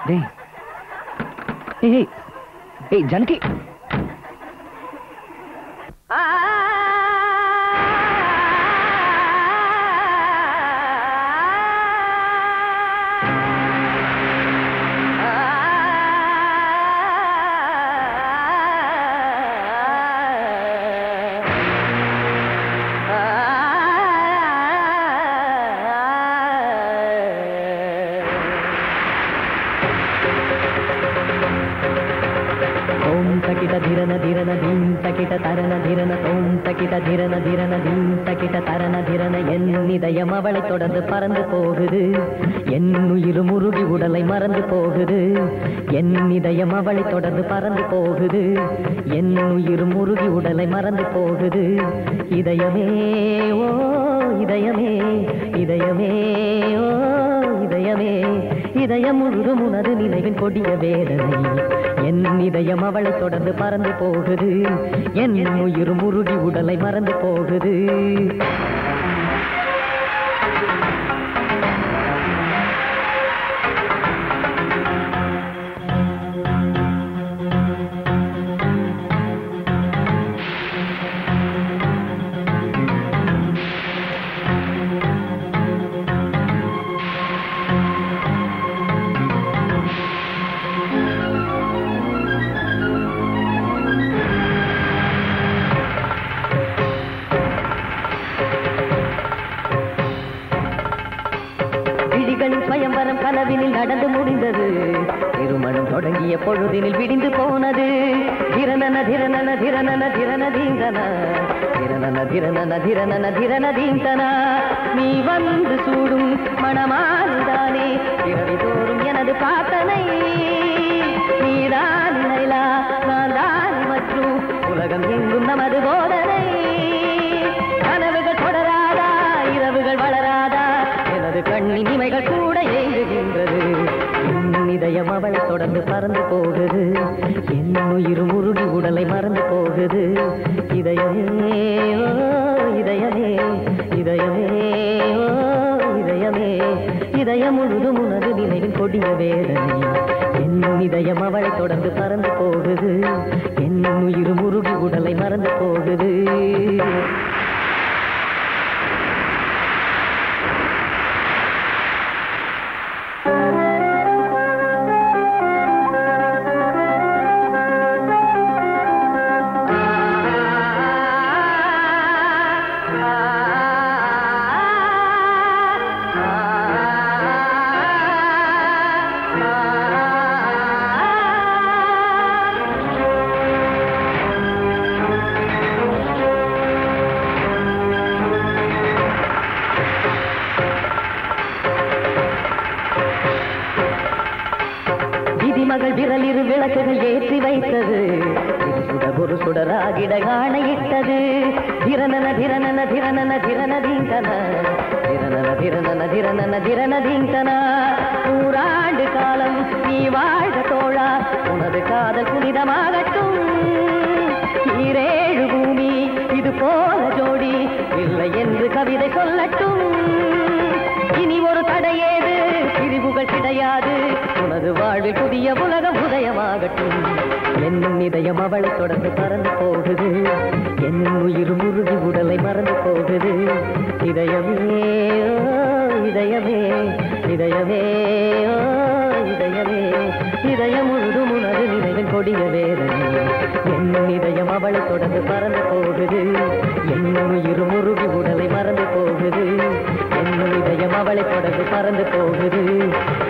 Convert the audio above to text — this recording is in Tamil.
டேய் ஏய் ஏய், ஏய் ஜனகி ಓಂ ತಕಿಟ ಧಿರನ ಧಿರನ ಧೀಂ ತಕಿಟ ತರನ ಧಿರನ ஓம் தகிட திரன திரன தீம் தகிட தரன திரன என் இதயம் அவளை தொடர்ந்து பறந்து போகுது என் உயிர் முருகி உடலை மறந்து போகுது என் இதயம் அவளை தொடர்ந்து பறந்து போகுது என் உயிர் முருகி உடலை மறந்து போகுது இதயமே ஓ இதயமே இதயமே ஓ இதயமே இதயம் முழுதும் உனது நினைவின் கொடிய வேதனை என் இதயம் அவளை தொடர்ந்து பறந்து போகுது என் உயிர் முருகி உடலை மறந்து போகுது விழிகளின் சுயம்பரம் கனவினில் நடந்து முடிந்தது திருமணம் தொடங்கிய பொழுதினில் விடிந்து போனது திரனன திரனன திரனன திரன தீந்தன திரனன திரனன திரனன திரன தீந்தன நீ வந்து சூடும் மணமானதானே பிறவி தோறும் எனது பிரார்த்தனை நீதான் லைலா நான் தான் மற்றும் உலகம் எங்கும் நமது போதனை கனவுகள் தொடராதா இரவுகள் வளராதா எனது கண்ணின் இமைகள் கூட ஏங்குகின்றது என் இதயம் அவளை தொடர்ந்து பறந்து போகுது என் உயிர் முருகி உடலை மறந்து போகுது இதயமே ஓ, இதயமே இதயமே ஓ, இதயமே இதயம் முழுதும் உனது நினைவின் கொடிய வேதனை என் இதயம் அவளை தொடர்ந்து பறந்து போகுது என் உயிர் முருகி உடலை மறந்து போகுது விதிமகள் விரலிரு விளக்குகள் ஏற்றி வைத்தது இது சுட ஒரு சுடராகிட ஆணையிட்டது திரனன திரனன திரனன திரனதீந்தன திரனன திரனன திரனன திரனதீந்தன நூறாண்டு காலம் நீ வாழ்க தோழா உனது காதல் புனிதமாகட்டும் ஈரேழு பூமி இது போல ஜோடி இல்லை என்று கவிதை சொல்லட்டும் இனி ஒரு தடையேது பிரிவுகள் கிடையாது உனது வாழ்வில் புதிய உலகம் உதயமாகட்டும் என் இதயம் அவளை தொடர்ந்து பறந்து போகுது என் உயிர் முருகி உடலை மறந்து போகுது இதயமே ஓ, இதயமே இதயமே ஓ, இதயமே இதயம் முழுதும் உனது நினைவின் கொடிய வேதனை என் இதயம் அவளை தொடர்ந்து பறந்து போகுது என் உயிர் முருகி உடலை மறந்து போகுது என் இதயம் அவளை தொடர்ந்து பறந்து போகுது